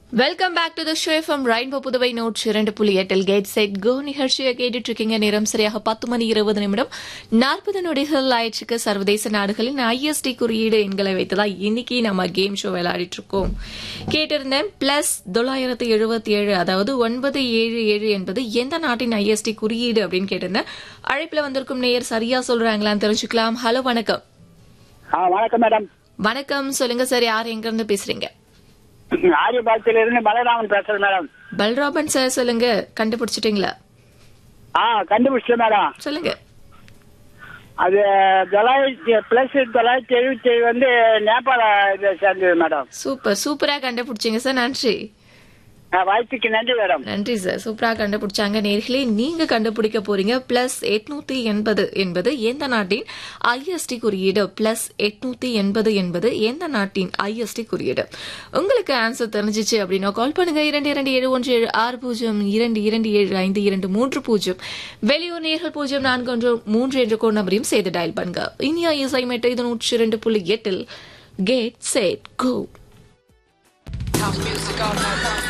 Welcome back to the show from rainbow Puduvai நோட் இரண்டு புள்ளி எட்டில் கேட் செட் கோ நிகழ்ச்சியை கேட்டுட்டு இருக்கீங்க நேரம் சரியாக பத்து மணி இருபது நிமிடம் நாற்பது நொடிகள் ஆயிடுச்சுக்கு சர்வதேச நாடுகளின் ஐஎஸ்டி குறியீடு எண்களை வைத்துதான் இன்னைக்கு நம்ம கேம் ஷோ விளையாடிட்டு இருக்கோம் கேட்டிருந்தேன் பிளஸ் தொள்ளாயிரத்து எழுபத்தி ஏழு அதாவது ஒன்பது ஏழு ஏழு என்பது எந்த நாட்டின் ஐஎஸ்டி குறியீடு அப்படின்னு கேட்டிருந்தேன் அழைப்புல வந்திருக்கும் நேயர் சரியா சொல்றாங்களான்னு தெரிஞ்சுக்கலாம் ஹலோ வணக்கம் ஆ வணக்கம் மேடம் வணக்கம் சொல்லுங்க சார் யார் எங்க இருந்து பேசுறீங்க ஆரியபாளத்தில இருந்து பலராமன் பேசுறேன் மேடம் பல்ராபன் சார் சொல்லுங்க கண்டுபிடிச்சிட்டீங்களா ஆ கண்டுபிடிச்சேன் மேடம் சொல்லுங்க அது தொள்ளாயிரத்தி பிளஸ் தொள்ளாயிரத்தி எழுபத்தி ஏழு வந்து நேபாள இதை சேர்ந்தது மேடம் சூப்பர் சூப்பரா கண்டுபிடிச்சீங்க சார் நன்றி ஆ, வாய்ப்புக்கு நன்றி மேடம் நன்றி சார் சூப்பரா கண்டுபிடிச்சாங்க நேர்களே நீங்க கண்டுபிடிக்க போறீங்க பிளஸ் எட்நூத்தி எண்பது என்பது எந்த நாட்டின் ஐஎஸ்டி குறியீடு பிளஸ் எட்நூத்தி எண்பது என்பது எந்த நாட்டின் ஐஎஸ்டி குறியீடு உங்களுக்கு ஆன்சர் தெரிஞ்சிச்சு அப்படின்னா கால் பண்ணுங்க இரண்டு இரண்டு ஏழு ஒன்று ஏழு ஆறு பூஜ்ஜியம் இரண்டு இரண்டு ஏழு ஐந்து இரண்டு மூன்று பூஜ்ஜியம் வெளியூர் நேர்கள் பூஜ்ஜியம் நான்கு ஒன்று மூன்று என்ற கோட் நம்பரையும் செய்து டயல் பண்ணுங்க இனியா இசை மெட்டு இது நூற்றி இரண்டு புள்ளி எட்டில் get set go House music all night long.